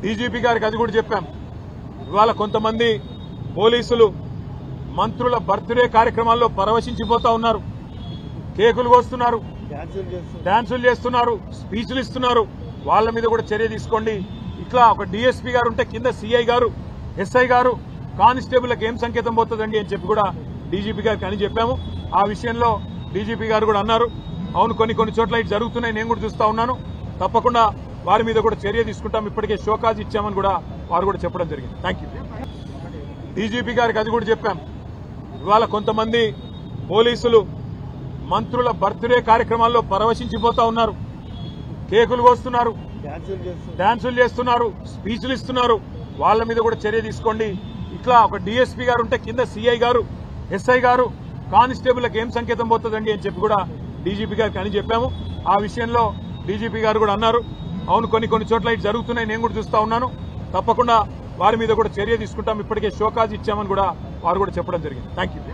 DGP గారికి అది కూడా చెప్పాం ఇవాళ కొంతమంది పోలీసులు మంత్రుల బర్త్డే కార్యక్రమాల్లో పరవశించిపోతా ఉన్నారు కేకులు కోస్తున్నారు క్యాన్సిల్ చేస్తుంది డాన్సులు చేస్తున్నారు స్పీచ్లు ఇస్తున్నారు వాళ్ళ మీద కూడా చర్య తీసుకోండి ఇట్లా ఒక డీఎస్పీ గారు ఉంటే కింద సిఐ గారు ఎస్ఐ గారు కానిస్టేబుల్కి ఏం సంకేతం పోతుందండి అని చెప్పి కూడా డీజీపీ గారికి అని చెప్పాము ఆ విషయంలో డీజీపీ గారు కూడా అన్నారు అవును కొన్ని కొన్ని చోట్ల ఇటు జరుగుతున్నాయి నేను కూడా చూస్తా ఉన్నాను తప్పకుండా వారి మీద కూడా చర్య తీసుకుంటాం ఇప్పటికే షోకాజ్ ఇచ్చామని కూడా వారు కూడా చెప్పడం జరిగింది థ్యాంక్ యూ డీజీపీ గారికి అది కూడా చెప్పాం ఇవాళ కొంతమంది పోలీసులు మంత్రుల బర్త్డే కార్యక్రమాల్లో పరవశించిపోతా ఉన్నారు కేకులు కోస్తున్నారు క్యాన్సిల్ చేస్తుంది డాన్సులు చేస్తున్నారు స్పీచ్లు ఇస్తున్నారు వాళ్ళ మీద కూడా చర్య తీసుకోండి ఇట్లా ఒక డీఎస్పీ గారు ఉంటే కింద సిఐ గారు ఎస్ఐ గారు కానిస్టేబుల్కి ఏం సంకేతం పోతుందండి అని చెప్పి కూడా డీజీపీ గారికి అని చెప్పాము ఆ విషయంలో డీజీపీ గారు కూడా అన్నారు అవును కొన్ని కొన్ని చోట్ల ఇటు జరుగుతున్నాయి నేను కూడా చూస్తా ఉన్నాను తప్పకుండా వారి మీద కూడా చర్య తీసుకుంటాం ఇప్పటికే షోకాజ్ ఇచ్చామని కూడా వారు కూడా చెప్పడం జరిగింది థ్యాంక్ యూ